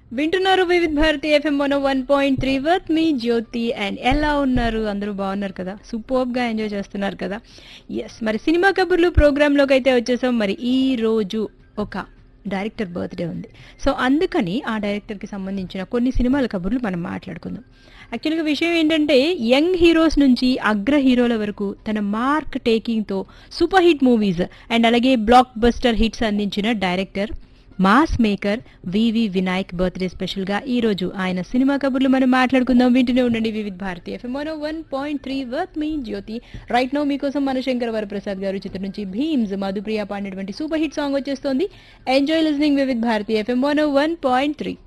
వింటున్నారు Vividh Bharati FM one one point three with me Jyothi and ఎలా ఉన్నారు అందరూ బాగున్నారు కదా సూపర్బ్ గా ఎంజాయ్ చేస్తున్నారు కదా ఎస్ మరి సినిమా కబుర్లు ప్రోగ్రామ్ లోకి అయితే వచ్చేసాం మరి ఈ రోజు ఒక డైరెక్టర్ బర్త్డే ఉంది సో అందుకని ఆ డైరెక్టర్ కి సంబంధించిన కొన్ని సినిమాల కబుర్లు మనం మాట్లాడుకుందాం యాక్చువల్గా విషయం ఏంటంటే యంగ్ హీరోస్ నుంచి అగ్ర హీరోల వరకు తన మార్క్ టేకింగ్ తో సూపర్ హిట్ మూవీస్ అండ్ అలాగే బ్లాక్ బస్టర్ హిట్స్ అందించిన director mass maker VV Vinayak birthday special గా ఈ రోజు ఆయన సినిమా కబుర్లు మనం మాట్లాడుకుందాం వింటూనే ఉండండి Vividh Bharati FM one point three with me Jyothi right now మీకోసం మనశంకర్ వరప్రసాద్ గారు చిత్రం నుంచి భీమ్స్ మధుప్రియ పాడినటువంటి సూపర్ హిట్ సాంగ్ వచ్చేస్తోంది enjoy listening Vividh Bharati FM one point three